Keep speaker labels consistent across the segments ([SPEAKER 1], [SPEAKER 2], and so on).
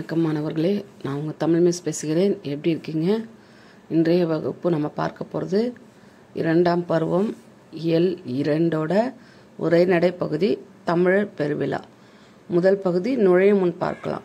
[SPEAKER 1] வணக்கம் மாணவர்களே நான் உங்கள் தமிழ் மிஸ் பேசுகிறேன் எப்படி இருக்கீங்க இன்றைய வகுப்பு நம்ம பார்க்க போகிறது இரண்டாம் பருவம் இயல் இரண்டோட உரைநடை பகுதி தமிழர் பெருவிழா முதல் பகுதி நுழையும் முன் பார்க்கலாம்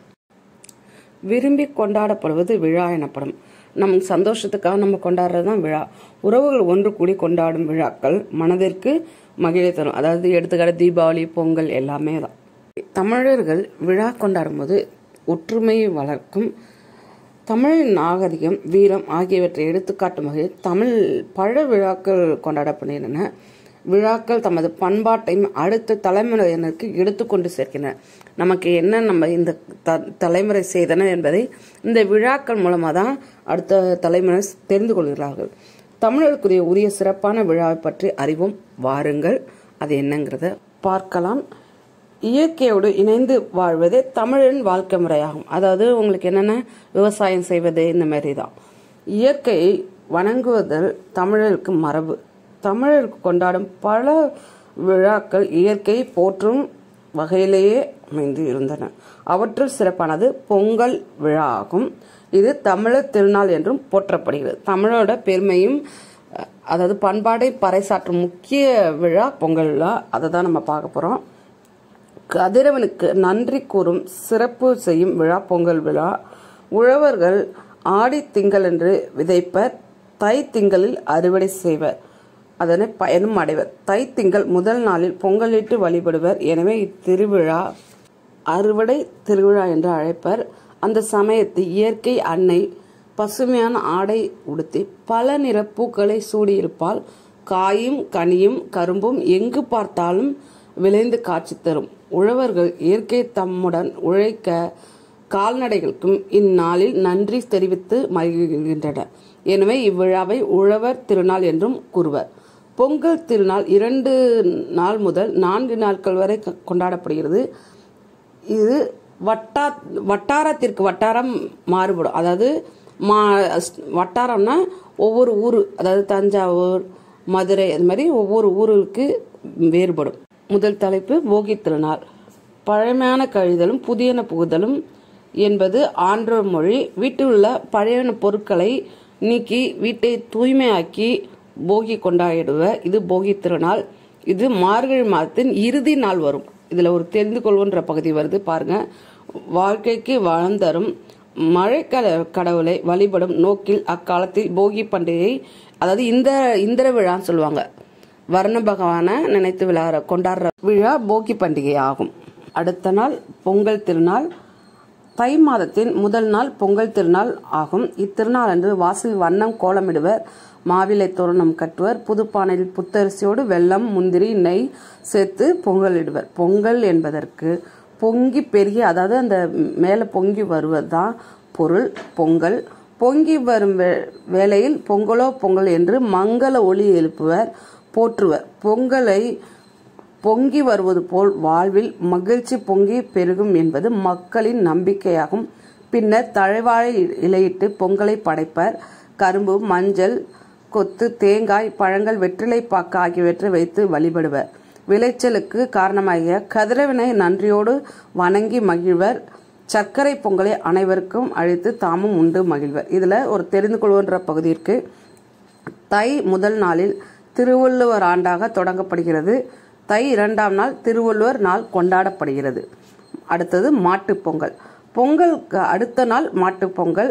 [SPEAKER 1] விரும்பி கொண்டாடப்படுவது விழா எனப்படும் நம் சந்தோஷத்துக்காக நம்ம கொண்டாடுறது தான் விழா உறவுகள் ஒன்று கூடி கொண்டாடும் விழாக்கள் மனதிற்கு மகிழ தரும் அதாவது எடுத்துக்காட்டு தீபாவளி பொங்கல் எல்லாமே தான் தமிழர்கள் விழா கொண்டாடும் போது ஒற்றுமையை வளர்க்கும் தமிழின் நாகரிகம் வீரம் ஆகியவற்றை எடுத்துக்காட்டும் வகையில் தமிழ் பல விழாக்கள் கொண்டாடப்படுகின்றன விழாக்கள் தமது பண்பாட்டையும் அடுத்த தலைமுறையினருக்கு எடுத்துக்கொண்டு சேர்க்கின்றன நமக்கு என்ன நம்ம இந்த த தலைமுறை செய்தன என்பதை இந்த விழாக்கள் மூலமாக தான் அடுத்த தலைமுறை தெரிந்து கொள்கிறார்கள் தமிழருக்குரிய உரிய சிறப்பான விழாவை பற்றி அறிவோம் வாருங்கள் அது என்னங்கிறத பார்க்கலாம் இயற்கையோடு இணைந்து வாழ்வதே தமிழின் வாழ்க்கை முறையாகும் அதாவது உங்களுக்கு என்னென்ன விவசாயம் செய்வது இந்த மாதிரி தான் இயற்கையை வணங்குவதில் தமிழருக்கு மரபு தமிழருக்கு கொண்டாடும் பல விழாக்கள் இயற்கையை போற்றும் வகையிலேயே அமைந்து இருந்தன அவற்றுள் சிறப்பானது பொங்கல் விழா ஆகும் இது தமிழர் திருநாள் என்றும் போற்றப்படுகிறது தமிழோட பெருமையும் அதாவது பண்பாடை பறைசாற்றும் முக்கிய விழா பொங்கல் விழா அதை தான் நம்ம பார்க்க போகிறோம் கதிரவனுக்கு நன்றி கூறும் சிறப்பு செய்யும் விழா பொங்கல் விழா உழவர்கள் ஆடி திங்கள் என்று விதைப்பர் தை திங்களில் அறுவடை செய்வர் அதனை பயனும் அடைவர் தை திங்கள் முதல் நாளில் பொங்கலிட்டு வழிபடுவர் எனவே இத்திருவிழா அறுவடை திருவிழா என்று அழைப்பர் அந்த சமயத்தில் இயற்கை அன்னை பசுமையான ஆடை உடுத்தி பல நிற பூக்களை சூடியிருப்பால் காயும் கனியும் கரும்பும் எங்கு பார்த்தாலும் விளைந்து காட்சி தரும் உழவர்கள் இயற்கை தம்முடன் உழைக்க கால்நடைகளுக்கும் இந்நாளில் நன்றி தெரிவித்து மகிழ்கின்றனர் எனவே இவ்விழாவை உழவர் திருநாள் என்றும் கூறுவர் பொங்கல் திருநாள் இரண்டு நாள் முதல் நான்கு நாட்கள் வரை கொண்டாடப்படுகிறது இது வட்டா வட்டாரத்திற்கு வட்டாரம் மாறுபடும் அதாவது மா வட்டாரம்னா ஒவ்வொரு ஊர் அதாவது தஞ்சாவூர் மதுரை அது மாதிரி ஒவ்வொரு ஊருக்கு வேறுபடும் முதல் தலைப்பு போகி திருநாள் பழமையான கழிதலும் புதியன புகுதலும் என்பது ஆன்றோர் மொழி வீட்டில் உள்ள பழையன பொருட்களை நீக்கி வீட்டை தூய்மையாக்கி போகி கொண்டாடிடுவர் இது போகி திருநாள் இது மார்கழி மாதத்தின் இறுதி நாள் வரும் இதில் ஒரு தெரிந்து கொள்வோன்ற பகுதி வருது பாருங்க வாழ்க்கைக்கு வளம் தரும் மழை கடவுளை வழிபடும் நோக்கில் அக்காலத்தில் போகி பண்டிகை அதாவது இந்த இந்திர விழான்னு சொல்லுவாங்க வர்ண பகவானை நினைத்து விழா கொண்டாடுற விழா போகி பண்டிகை ஆகும் அடுத்த நாள் பொங்கல் திருநாள் தை மாதத்தின் முதல் நாள் பொங்கல் திருநாள் ஆகும் இத்திருநாள் அன்று வாசல் வண்ணம் கோலமிடுவர் மாவிலை தோரணம் கட்டுவர் புதுப்பானையில் புத்தரிசியோடு வெள்ளம் முந்திரி நெய் சேர்த்து பொங்கலிடுவர் பொங்கல் என்பதற்கு பொங்கி பெருகி அதாவது அந்த மேலே பொங்கி வருவது தான் பொருள் பொங்கல் பொங்கி வரும் வேளையில் பொங்கலோ பொங்கல் என்று மங்கள ஒளி எழுப்புவர் போற்றுவர் பொங்கலை பொங்கி வருவது போல் வாழ்வில் மகிழ்ச்சி பொங்கி பெருகும் என்பது மக்களின் நம்பிக்கையாகும் பின்னர் தழைவாழை இலையிட்டு பொங்கலை படைப்பர் கரும்பு மஞ்சள் கொத்து தேங்காய் பழங்கள் வெற்றிலை பாக்கு ஆகியவற்றை வைத்து வழிபடுவர் விளைச்சலுக்கு காரணமாகிய கதிரவினை நன்றியோடு வணங்கி மகிழ்வர் சர்க்கரை பொங்கலை அனைவருக்கும் அழித்து தாமும் உண்டு மகிழ்வர் இதில் ஒரு தெரிந்து கொள்வன்ற பகுதிக்கு தை முதல் நாளில் திருவள்ளுவர் ஆண்டாக தொடங்கப்படுகிறது தை இரண்டாம் நாள் திருவள்ளுவர் நாள் கொண்டாடப்படுகிறது அடுத்தது மாட்டுப் பொங்கல் பொங்கலுக்கு அடுத்த நாள் மாட்டுப் பொங்கல்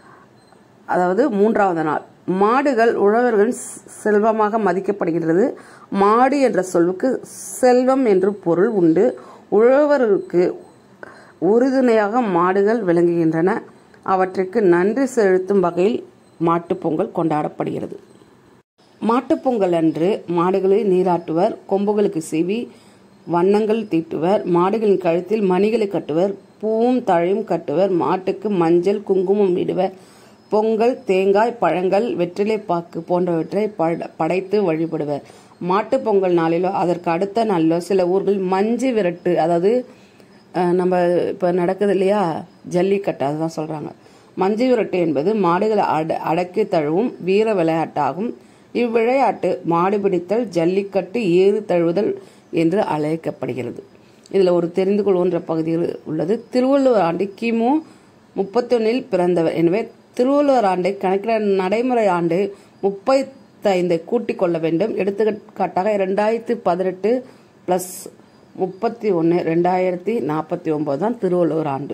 [SPEAKER 1] அதாவது மூன்றாவது நாள் மாடுகள் உழவர்களின் செல்வமாக மதிக்கப்படுகிறது மாடு என்ற சொல்வுக்கு செல்வம் என்று பொருள் உண்டு உழவர்களுக்கு உறுதுணையாக மாடுகள் விளங்குகின்றன அவற்றிற்கு நன்றி செலுத்தும் வகையில் மாட்டுப் பொங்கல் கொண்டாடப்படுகிறது மாட்டுப்பொங்கல் அன்று மாடுகளை நீராட்டுவர் கொம்புகளுக்கு சீவி வண்ணங்கள் தீட்டுவர் மாடுகளின் கழுத்தில் மணிகளை கட்டுவர் பூவும் தழையும் கட்டுவர் மாட்டுக்கு மஞ்சள் குங்குமம் இடுவர் பொங்கல் தேங்காய் பழங்கள் வெற்றிலை பாக்கு போன்றவற்றை படைத்து வழிபடுவர் மாட்டு பொங்கல் நாளிலோ அதற்கு அடுத்த நாளிலோ சில ஊர்கள் மஞ்சு விரட்டு அதாவது நம்ம இப்போ நடக்குது இல்லையா ஜல்லிக்கட்டு அதுதான் சொல்கிறாங்க மஞ்சு விரட்டு என்பது மாடுகளை அட அடக்கி தழுவும் வீர விளையாட்டாகும் இவ்விளையாட்டு மாடு பிடித்தல் ஜல்லிக்கட்டு ஏறு தழுவுதல் என்று அழைக்கப்படுகிறது இதில் ஒரு தெரிந்து கொள்கின்ற பகுதியில் உள்ளது திருவள்ளுவர் ஆண்டு கிமு முப்பத்தொன்னில் பிறந்தவர் எனவே திருவள்ளுவர் ஆண்டை கணக்கிட நடைமுறை ஆண்டு முப்பத்தைந்தை கூட்டிக் கொள்ள வேண்டும் எடுத்துக்காட்டாக இரண்டாயிரத்தி பதினெட்டு பிளஸ் முப்பத்தி ஒன்று ரெண்டாயிரத்தி நாற்பத்தி ஒன்பது தான் திருவள்ளுவர் ஆண்டு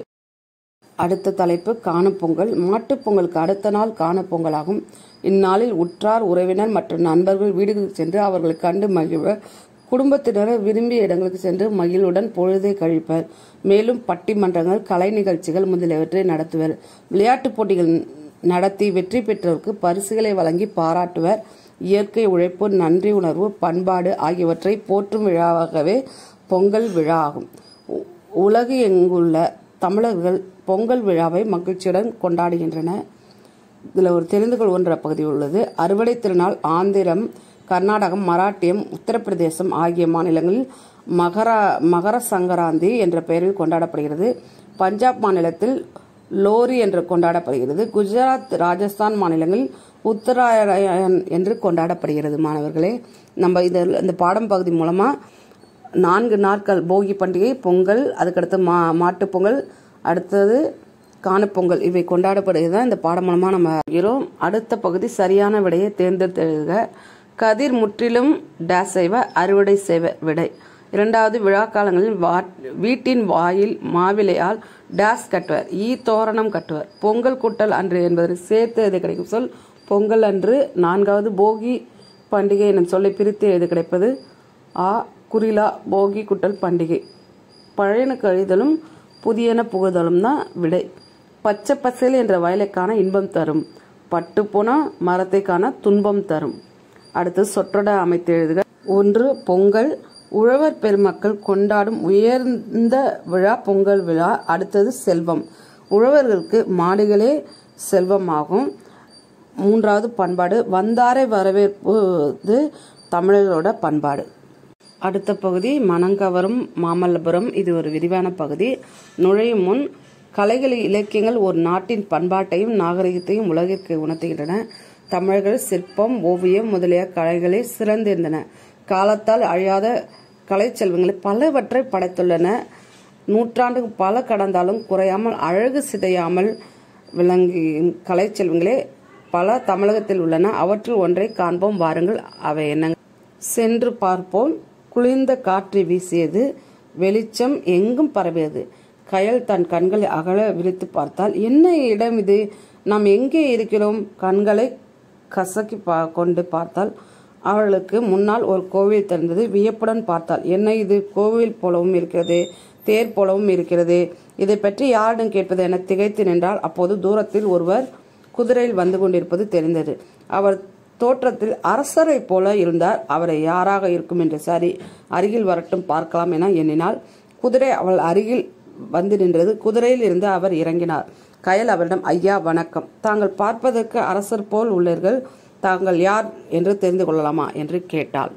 [SPEAKER 1] அடுத்த தலைப்பு காணுப்பொங்கல் மாட்டுப் பொங்கலுக்கு அடுத்த நாள் காணுப்பொங்கலாகும் இந்நாளில் உற்றார் உறவினர் மற்றும் நண்பர்கள் வீடுகளுக்கு சென்று அவர்களை கண்டு மகிழ்வர் குடும்பத்தினர் விரும்பிய இடங்களுக்கு சென்று மகிழ்வுடன் பொழுதை கழிப்பர் மேலும் பட்டிமன்றங்கள் கலை நிகழ்ச்சிகள் முதலியவற்றை நடத்துவர் விளையாட்டுப் போட்டிகள் நடத்தி வெற்றி பெற்றோருக்கு பரிசுகளை வழங்கி பாராட்டுவர் இயற்கை உழைப்பு நன்றி உணர்வு பண்பாடு ஆகியவற்றை போற்றும் விழாவாகவே பொங்கல் விழா ஆகும் உ- உலகு எங்குள்ள தமிழர்கள் பொங்கல் விழாவை மகிழ்ச்சியுடன் கொண்டாடுகின்றன இதில் ஒரு தெரிந்து கொள்கின்ற பகுதி உள்ளது அறுவடை திருநாள் ஆந்திரம் கர்நாடகம் மராட்டியம் உத்தரப்பிரதேசம் ஆகிய மாநிலங்களில் மகர மகர சங்கராந்தி என்ற பெயரில் கொண்டாடப்படுகிறது பஞ்சாப் மாநிலத்தில் லோரி என்று கொண்டாடப்படுகிறது குஜராத் ராஜஸ்தான் மாநிலங்களில் உத்தராயண் என்று கொண்டாடப்படுகிறது மாணவர்களே நம்ம இதில் இந்த பாடம் பகுதி மூலமாக நான்கு நாட்கள் போகி பண்டிகை பொங்கல் அதுக்கடுத்து மா மாட்டுப் பொங்கல் அடுத்தது காணுப்பொங்கல் இவை கொண்டாடப்படுகிறது தான் இந்த பாடம் மூலமாக நம்ம இருக்கிறோம் அடுத்த பகுதி சரியான விடையை தேர்ந்தெடுத்து எழுதுக கதிர் முற்றிலும் டேஸ் செய்வ அறுவடை செய்வ விடை இரண்டாவது விழா காலங்களில் வா- வீட்டின் வாயில் மாவிலையால் டேஸ் கட்டுவர் ஈ தோரணம் கட்டுவர் பொங்கல் கூட்டல் அன்று என்பதற்கு சேர்த்து எழுத கிடைக்கும் சொல் பொங்கல் அன்று நான்காவது போகி பண்டிகை எனும் சொல்லை பிரித்து எழுத கிடைப்பது ஆ குறிலா போகி குட்டல் பண்டிகை பழையன கழிதலும் புதியன புகுதலும் தான் விடை பச்சை பசேல் என்ற வயலைக்கான இன்பம் தரும் பட்டு போன மரத்தை காண துன்பம் தரும் அடுத்து சொற்றொட அமைத்து எழுதுக ஒன்று பொங்கல் உழவர் பெருமக்கள் கொண்டாடும் உயர்ந்த விழா பொங்கல் விழா அடுத்தது செல்வம் உழவர்களுக்கு மாடுகளே செல்வமாகும் மூன்றாவது பண்பாடு வந்தாரை வரவேற்பது தமிழர்களோட பண்பாடு அடுத்த பகுதி மனங்கவரும் மாமல்லபுரம் இது ஒரு விரிவான பகுதி நுழையும் முன் கலைகள் இலக்கியங்கள் ஒரு நாட்டின் பண்பாட்டையும் நாகரிகத்தையும் உலகிற்கு உணர்த்துகின்றன தமிழர்கள் சிற்பம் ஓவியம் முதலிய கலைகளை சிறந்திருந்தன காலத்தால் அழியாத கலை செல்வங்களை பலவற்றை படைத்துள்ளன நூற்றாண்டுக்கு பல கடந்தாலும் குறையாமல் அழகு சிதையாமல் விளங்கும் கலை செல்வங்களே பல தமிழகத்தில் உள்ளன அவற்றில் ஒன்றை காண்போம் வாருங்கள் அவை என்ன சென்று பார்ப்போம் குளிர்ந்த காற்று வீசியது வெளிச்சம் எங்கும் பரவியது கயல் தன் கண்களை அகல விரித்து பார்த்தால் என்ன இடம் இது நாம் எங்கே இருக்கிறோம் கண்களை கசக்கி பா கொண்டு பார்த்தால் அவளுக்கு முன்னால் ஒரு கோவில் தெரிந்தது வியப்புடன் பார்த்தாள் என்ன இது கோவில் போலவும் இருக்கிறது தேர் போலவும் இருக்கிறது இதை பற்றி யாரிடம் கேட்பது என திகைத்து நின்றால் அப்போது தூரத்தில் ஒருவர் குதிரையில் வந்து கொண்டிருப்பது தெரிந்தது அவர் தோற்றத்தில் அரசரை போல இருந்தார் அவரை யாராக இருக்கும் என்று சரி அருகில் வரட்டும் பார்க்கலாம் என எண்ணினாள் குதிரை அவள் அருகில் வந்து நின்றது குதிரையில் இருந்து அவர் இறங்கினார் கயல் அவரிடம் ஐயா வணக்கம் தாங்கள் பார்ப்பதற்கு அரசர் போல் உள்ளீர்கள் தாங்கள் யார் என்று தெரிந்து கொள்ளலாமா என்று கேட்டாள்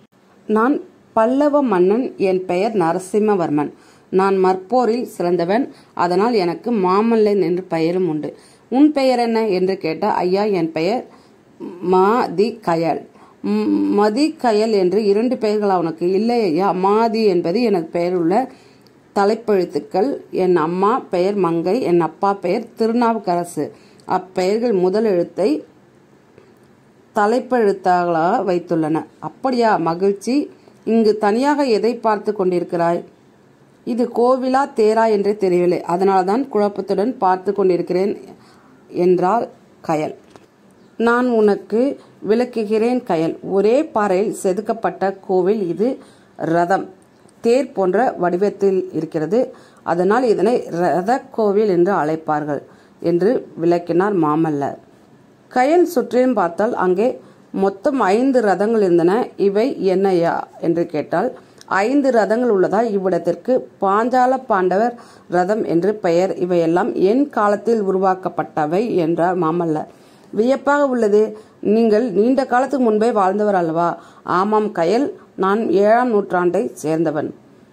[SPEAKER 1] நான் பல்லவ மன்னன் என் பெயர் நரசிம்மவர்மன் நான் மற்போரில் சிறந்தவன் அதனால் எனக்கு மாமல்லன் என்று பெயரும் உண்டு உன் பெயர் என்ன என்று கேட்டால் ஐயா என் பெயர் மா தி கயல் ம், மதி கயல் என்று இரண்டு பெயர்கள் அவனுக்கு இல்லை ஐயா மாதி என்பது எனக்கு பெயர் உள்ள தலைப்பெழுத்துக்கள் என் அம்மா பெயர் மங்கை என் அப்பா பெயர் திருநாவுக்கரசு அப்பெயர்கள் முதல் எழுத்தை தலைப்பெழுத்தாகளாக வைத்துள்ளன அப்படியா மகிழ்ச்சி இங்கு தனியாக எதை பார்த்து கொண்டிருக்கிறாய் இது கோவிலா தேரா என்றே தெரியவில்லை அதனால்தான் குழப்பத்துடன் பார்த்து கொண்டிருக்கிறேன் என்றாள் கயல் நான் உனக்கு விளக்குகிறேன் கயல் ஒரே பாறையில் செதுக்கப்பட்ட கோவில் இது ரதம் தேர் போன்ற வடிவத்தில் இருக்கிறது அதனால் இதனை ரத கோவில் என்று அழைப்பார்கள் என்று விளக்கினார் மாமல்லர் கயல் சுற்றிலும் பார்த்தால் அங்கே மொத்தம் ஐந்து ரதங்கள் இருந்தன இவை என்னையா என்று கேட்டால் ஐந்து ரதங்கள் உள்ளதால் இவ்விடத்திற்கு பாஞ்சால பாண்டவர் ரதம் என்று பெயர் இவையெல்லாம் என் காலத்தில் உருவாக்கப்பட்டவை என்றார் மாமல்லர் வியப்பாக உள்ளது நீங்கள் நீண்ட காலத்துக்கு முன்பே வாழ்ந்தவர் அல்லவா ஆமாம் கயல் நான் ஏழாம் நூற்றாண்டை சேர்ந்தவன்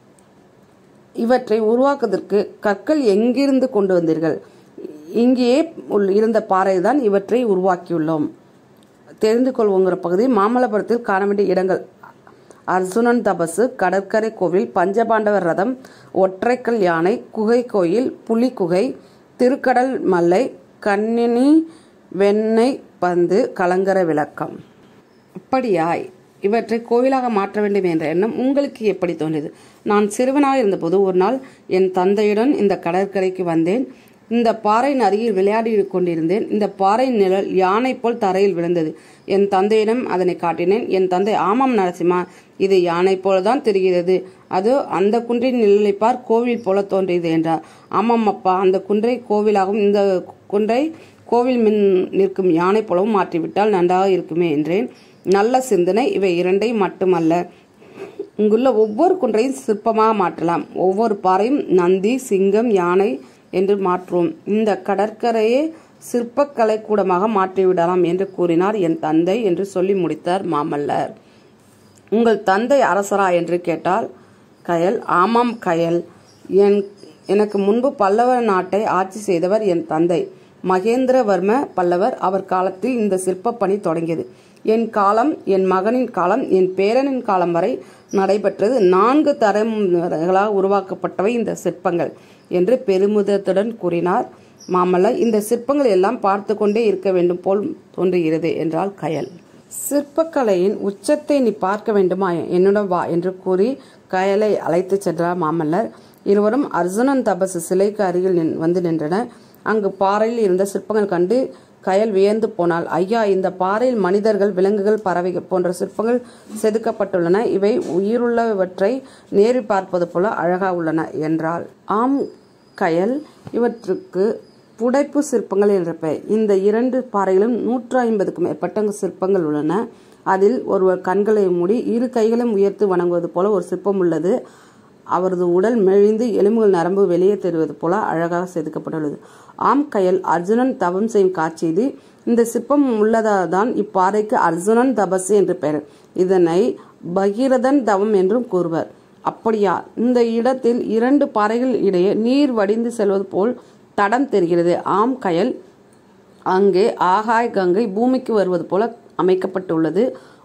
[SPEAKER 1] இவற்றை உருவாக்குவதற்கு கற்கள் எங்கிருந்து கொண்டு வந்தீர்கள் இங்கேயே உள்- இருந்த பாறைதான் இவற்றை உருவாக்கியுள்ளோம் தெரிந்து கொள்வோங்கிற பகுதி மாமல்லபுரத்தில் காண வேண்டிய இடங்கள் அர்ஜுனன் தபசு கடற்கரை கோவில் பஞ்சபாண்டவர் ரதம் ஒற்றைக்கல் யானை குகை கோயில் புலி குகை திருக்கடல் மல்லை கண்ணினி வெண்ணெய் பந்து கலங்கர விளக்கம் அப்படியாய் இவற்றை கோவிலாக மாற்ற வேண்டும் என்ற எண்ணம் உங்களுக்கு எப்படி தோன்றியது நான் சிறுவனாக இருந்தபோது ஒரு நாள் என் தந்தையுடன் இந்த கடற்கரைக்கு வந்தேன் இந்த பாறையின் அருகில் விளையாடி கொண்டிருந்தேன் இந்த பாறை நிழல் யானை போல் தரையில் விழுந்தது என் தந்தையிடம் அதனை காட்டினேன் என் தந்தை ஆமாம் நரசிம்மா இது யானை போலதான் தெரிகிறது அது அந்த குன்றின் நிழலை பார் கோவில் போல தோன்றியது என்றார் ஆமாம் அப்பா அந்த குன்றை கோவிலாகவும் இந்த குன்றை கோவில் மின் நிற்கும் யானை போலவும் மாற்றிவிட்டால் நன்றாக இருக்குமே என்றேன் நல்ல சிந்தனை இவை இரண்டையும் மட்டுமல்ல இங்குள்ள ஒவ்வொரு குன்றையும் சிற்பமாக மாற்றலாம் ஒவ்வொரு பாறையும் நந்தி சிங்கம் யானை என்று மாற்றுவோம் இந்த கடற்கரையே சிற்பக்கலை கூடமாக மாற்றிவிடலாம் என்று கூறினார் என் தந்தை என்று சொல்லி முடித்தார் மாமல்லர் உங்கள் தந்தை அரசரா என்று கேட்டால் கயல் ஆமாம் கயல் என் எனக்கு முன்பு பல்லவ நாட்டை ஆட்சி செய்தவர் என் தந்தை மகேந்திரவர்ம பல்லவர் அவர் காலத்தில் இந்த சிற்ப பணி தொடங்கியது என் காலம் என் மகனின் காலம் என் பேரனின் காலம் வரை நடைபெற்றது நான்கு தலைமுறைகளாக உருவாக்கப்பட்டவை இந்த சிற்பங்கள் என்று பெருமிதத்துடன் கூறினார் மாமல்லர் இந்த சிற்பங்கள் எல்லாம் பார்த்து கொண்டே இருக்க வேண்டும் போல் தோன்றுகிறது என்றால் கயல் சிற்பக்கலையின் உச்சத்தை நீ பார்க்க வேண்டுமா என்னுடன் வா என்று கூறி கயலை அழைத்து சென்றார் மாமல்லர் இருவரும் அர்ஜுனன் தபசு சிலைக்கு அருகில் வந்து நின்றனர் அங்கு பாறையில் இருந்த சிற்பங்கள் கண்டு கயல் வியந்து போனாள் ஐயா இந்த பாறையில் மனிதர்கள் விலங்குகள் பறவைகள் போன்ற சிற்பங்கள் செதுக்கப்பட்டுள்ளன இவை உயிருள்ளவற்றை நேரில் பார்ப்பது போல அழகா உள்ளன என்றாள் ஆம் கயல் இவற்றுக்கு புடைப்பு சிற்பங்கள் என்ற பெயர் இந்த இரண்டு பாறைகளும் நூற்று ஐம்பதுக்கும் மேற்பட்ட சிற்பங்கள் உள்ளன அதில் ஒருவர் கண்களை மூடி இரு கைகளையும் உயர்த்து வணங்குவது போல ஒரு சிற்பம் உள்ளது அவரது உடல் மெழிந்து எலும்புகள் நரம்பு வெளியே தெரிவது போல அழகாக செதுக்கப்பட்டுள்ளது ஆம் கயல் அர்ஜுனன் தவம் செய்யும் காட்சி இது இந்த சிற்பம் உள்ளதாதான் இப்பாறைக்கு அர்ஜுனன் தபசு என்று பெயர் இதனை பகீரதன் தவம் என்றும் கூறுவர் அப்படியா இந்த இடத்தில் இரண்டு பாறைகள் இடையே நீர் வடிந்து செல்வது போல் தடம் தெரிகிறது ஆம் கயல் அங்கே ஆகாய் கங்கை பூமிக்கு வருவது போல அமைக்கப்பட்டுள்ளது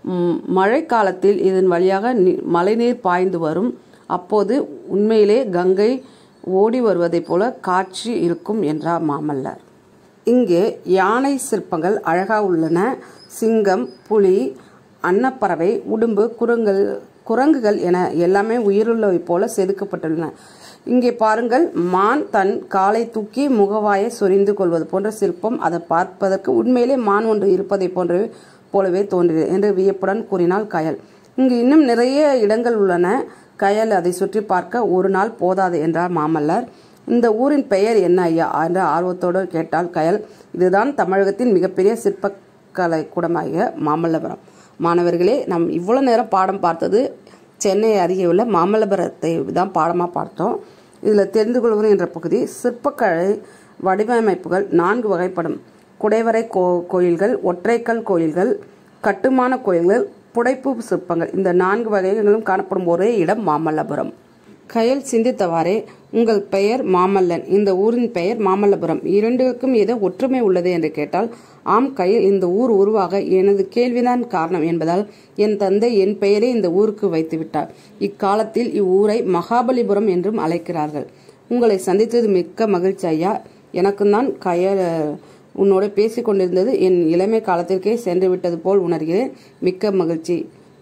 [SPEAKER 1] மழை காலத்தில் இதன் வழியாக மழைநீர் பாய்ந்து வரும் அப்போது உண்மையிலே கங்கை ஓடி வருவதைப் போல காட்சி இருக்கும் என்றார் மாமல்லர் இங்கே யானை சிற்பங்கள் அழகா உள்ளன சிங்கம் புலி அன்னப்பறவை உடும்பு குரங்கள் குரங்குகள் என எல்லாமே உயிருள்ளவை போல செதுக்கப்பட்டுள்ளன இங்கே பாருங்கள் மான் தன் காலை தூக்கி முகவாயை சொரிந்து கொள்வது போன்ற சிற்பம் அதை பார்ப்பதற்கு உண்மையிலே மான் ஒன்று இருப்பதை போன்ற போலவே தோன்றியது என்று வியப்புடன் கூறினாள் கயல் இங்கு இன்னும் நிறைய இடங்கள் உள்ளன கயல் அதை சுற்றி பார்க்க ஒரு நாள் போதாது என்றார் மாமல்லர் இந்த ஊரின் பெயர் என்ன ஐயா என்ற ஆர்வத்தோடு கேட்டால் கயல் இதுதான் தமிழகத்தின் மிகப்பெரிய சிற்பக்கலை கூடமாகிய மாமல்லபுரம் மாணவர்களே நாம் இவ்வளோ நேரம் பாடம் பார்த்தது சென்னை அருகே உள்ள மாமல்லபுரத்தை தான் பாடமாக பார்த்தோம் இதில் தெரிந்து கொள்வது என்ற பகுதி சிற்பக்கலை வடிவமைப்புகள் நான்கு வகைப்படும் குடைவரை கோ கோயில்கள் ஒற்றைக்கல் கோயில்கள் கட்டுமான கோயில்கள் புடைப்பு சிற்பங்கள் இந்த நான்கு வகைகளும் காணப்படும் ஒரே இடம் மாமல்லபுரம் கயல் சிந்தித்தவாறே உங்கள் பெயர் மாமல்லன் இந்த ஊரின் பெயர் மாமல்லபுரம் இரண்டுக்கும் ஏதோ ஒற்றுமை உள்ளது என்று கேட்டால் ஆம் கையில் இந்த ஊர் உருவாக எனது கேள்விதான் காரணம் என்பதால் என் தந்தை என் பெயரை இந்த ஊருக்கு வைத்து விட்டார் இக்காலத்தில் இவ்வூரை மகாபலிபுரம் என்றும் அழைக்கிறார்கள் உங்களை சந்தித்தது மிக்க மகிழ்ச்சி ஐயா எனக்கும் தான் கயல் உன்னோட பேசிக் கொண்டிருந்தது என் இளமை காலத்திற்கே சென்று விட்டது போல் உணர்கிறேன் மிக்க மகிழ்ச்சி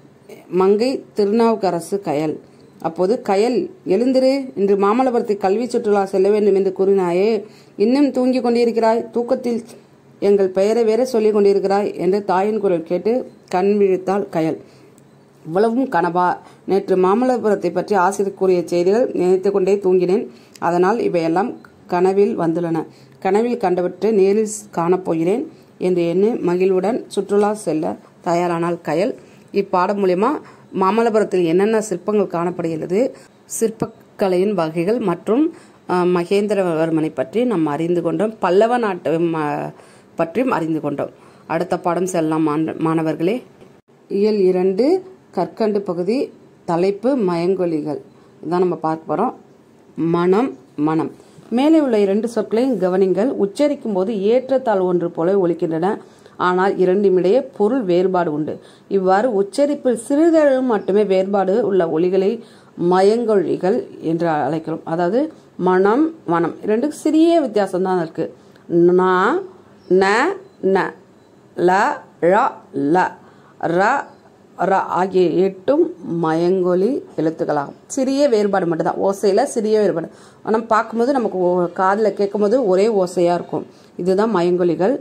[SPEAKER 1] மங்கை திருநாவுக்கரசு கயல் அப்போது கயல் எழுந்திரு இன்று மாமல்லபுரத்தில் கல்வி சுற்றுலா செல்ல வேண்டும் என்று கூறினாயே இன்னும் தூங்கிக் கொண்டிருக்கிறாய் தூக்கத்தில் எங்கள் பெயரை வேற சொல்லிக் கொண்டிருக்கிறாய் என்று தாயின் குரல் கேட்டு கண் விழித்தாள் கயல் இவ்வளவும் கனவா நேற்று மாமல்லபுரத்தை பற்றி ஆசிரியர் கூறிய செய்திகள் நினைத்து கொண்டே தூங்கினேன் அதனால் இவையெல்லாம் கனவில் வந்துள்ளன கனவில் கண்டவற்றை நேரில் காணப்போகிறேன் என்று எண்ணி மகிழ்வுடன் சுற்றுலா செல்ல தயாரானால் கயல் இப்பாடம் மூலயமா மாமல்லபுரத்தில் என்னென்ன சிற்பங்கள் காணப்படுகிறது சிற்பக்கலையின் வகைகள் மற்றும் மகேந்திரவர்மனை பற்றி நாம் அறிந்து கொண்டோம் பல்லவ நாட்டு பற்றியும் அறிந்து கொண்டோம் அடுத்த பாடம் செல்லலாம் மாணவர்களே இயல் இரண்டு கற்கண்டு பகுதி தலைப்பு மயங்கொலிகள் இதான் நம்ம பார்க்க போகிறோம் மனம் மனம் மேலே உள்ள இரண்டு சொற்களையும் கவனிங்கள் உச்சரிக்கும் போது ஏற்றத்தாழ் ஒன்று போல ஒலிக்கின்றன ஆனால் இரண்டுமிடையே பொருள் வேறுபாடு உண்டு இவ்வாறு உச்சரிப்பில் சிறிதளவு மட்டுமே வேறுபாடு உள்ள ஒலிகளை மயங்கொழிகள் என்று அழைக்கிறோம் அதாவது மனம் மனம் ரெண்டுக்கு சிறிய வித்தியாசம் தான் இருக்கு நா ந ந ல ழ ல ர ர ஆகிய எட்டும் மயங்கொலி எழுத்துக்களாகும் சிறிய வேறுபாடு மட்டும்தான் ஓசையில் சிறிய வேறுபாடு ஆனால் பார்க்கும்போது நமக்கு காதில் கேட்கும்போது ஒரே ஓசையாக இருக்கும் இதுதான் மயங்கொலிகள்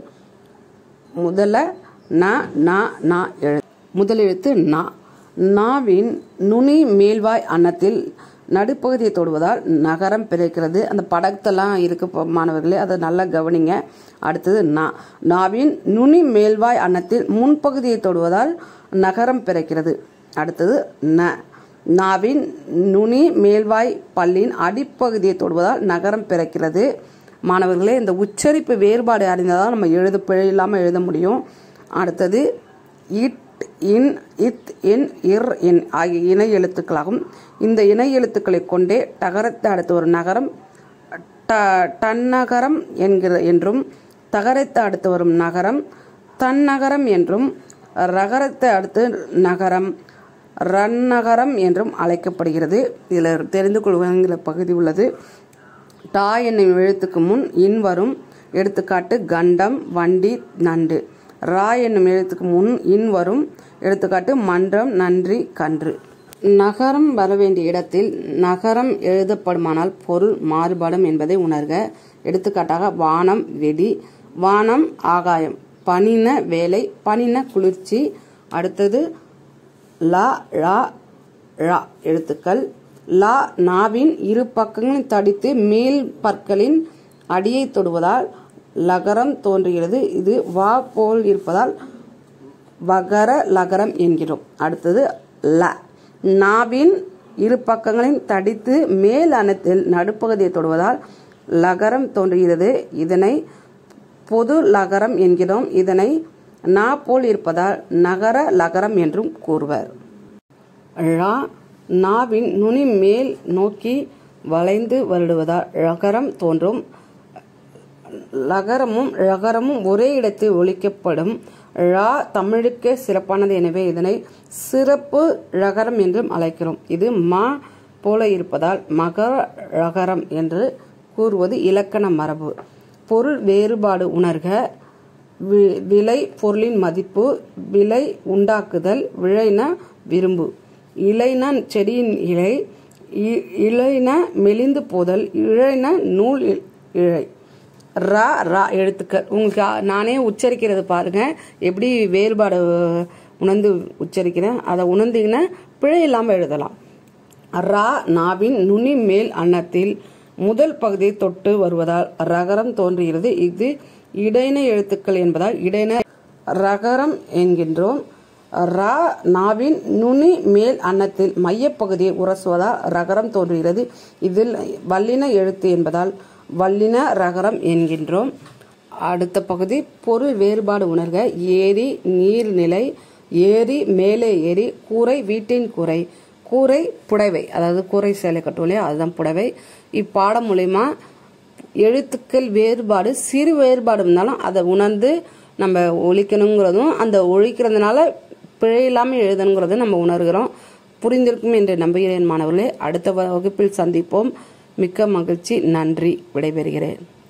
[SPEAKER 1] முதல்ல ந ந ந எழு முதல் எழுத்து நா நாவின் நுனி மேல்வாய் அன்னத்தில் நடுப்பகுதியை தொடுவதால் நகரம் பிறக்கிறது அந்த படத்தெல்லாம் இருக்கு ப- மாணவர்களே அதை நல்லா கவனிங்க அடுத்தது நா நாவின் நுனி மேல்வாய் அன்னத்தில் முன்பகுதியை தொடுவதால் நகரம் பிறக்கிறது அடுத்தது ந நாவின் நுனி மேல்வாய் பல்லின் அடிப்பகுதியை தொடுவதால் நகரம் பிறக்கிறது மாணவர்களே இந்த உச்சரிப்பு வேறுபாடு அறிந்தால் தான் நம்ம எழுத பிழை இல்லாமல் எழுத முடியும் அடுத்தது இட் இன் இத் இன் இர் இன் ஆகிய இணை எழுத்துக்களாகும் இந்த இணை எழுத்துக்களை கொண்டே டகரத்தை அடுத்து ஒரு நகரம் ட டன்னகரம் என்கிற என்றும் தகரத்தை அடுத்து வரும் நகரம் தன்னகரம் என்றும் ரகரத்தை அடுத்து நகரம் ரன்னகரம் என்றும் அழைக்கப்படுகிறது இதில் தெரிந்து கொள்வங்கிற பகுதி உள்ளது டா என்னும் எழுத்துக்கு முன் இன் வரும் எடுத்துக்காட்டு கண்டம் வண்டி நண்டு ரா என்னும் எழுத்துக்கு முன் இன் வரும் எடுத்துக்காட்டு மன்றம் நன்றி கன்று நகரம் வர வேண்டிய இடத்தில் நகரம் எழுதப்படுமானால் பொருள் மாறுபடும் என்பதை உணர்க எடுத்துக்காட்டாக வானம் வெடி வானம் ஆகாயம் பனின வேலை பனின குளிர்ச்சி அடுத்தது லா ழா ழா எழுத்துக்கள் லா நாவின் இரு பக்கங்களையும் தடித்து மேல் பற்களின் அடியை தொடுவதால் லகரம் தோன்றுகிறது இது வா போல் இருப்பதால் வகர லகரம் என்கிறோம் அடுத்தது ல நாவின் இரு பக்கங்களையும் தடித்து மேல் அனத்தில் நடுப்பகுதியை தொடுவதால் லகரம் தோன்றுகிறது இதனை பொது லகரம் என்கிறோம் இதனை நா போல் இருப்பதால் நகர லகரம் என்றும் கூறுவர் ழா நாவின் நுனி மேல் நோக்கி வளைந்து வருடுவதால் ழகரம் தோன்றும் லகரமும் ழகரமும் ஒரே இடத்தில் ஒலிக்கப்படும் ழா தமிழுக்கே சிறப்பானது எனவே இதனை சிறப்பு ழகரம் என்றும் அழைக்கிறோம் இது மா போல இருப்பதால் மகர ழகரம் என்று கூறுவது இலக்கண மரபு பொருள் வேறுபாடு உணர்க வி- விலை பொருளின் மதிப்பு விலை உண்டாக்குதல் விளைன விரும்பு இலைன செடியின் இலை இ- இலைன மெலிந்து போதல் இழைன நூல் இ- இழை ரா ரா எழுத்துக்கள் உங்களுக்கு ஆ- நானே உச்சரிக்கிறது பாருங்க எப்படி வேறுபாடு உணர்ந்து உச்சரிக்கிறேன் அதை உணர்ந்தீங்கன்னா பிழை இல்லாமல் எழுதலாம் ரா நாவின் நுனி மேல் அன்னத்தில் முதல் பகுதியை தொட்டு வருவதால் ரகரம் தோன்றுகிறது இது இடையின எழுத்துக்கள் என்பதால் இடையின ரகரம் என்கின்றோம் ரா நாவின் நுனி மேல் அன்னத்தில் மையப்பகுதியை உரசுவதால் ரகரம் தோன்றுகிறது இதில் வல்லின எழுத்து என்பதால் வல்லின ரகரம் என்கின்றோம் அடுத்த பகுதி பொருள் வேறுபாடு உணர்க ஏரி நீர்நிலை ஏரி மேலே ஏரி கூரை வீட்டின் கூரை கூரை புடவை அதாவது கூரை சேலை கட்டுவோம் இல்லையா அதுதான் புடவை இப்பாடம் மூலயமா எழுத்துக்கள் வேறுபாடு சிறு வேறுபாடு இருந்தாலும் அதை உணர்ந்து நம்ம ஒழிக்கணுங்கிறதும் அந்த ஒழிக்கிறதுனால பிழை இல்லாமல் எழுதணுங்கிறதும் நம்ம உணர்கிறோம் புரிந்திருக்கும் என்று நம்புகிறேன் மாணவர்களே அடுத்த வகுப்பில் சந்திப்போம் மிக்க மகிழ்ச்சி நன்றி விடைபெறுகிறேன்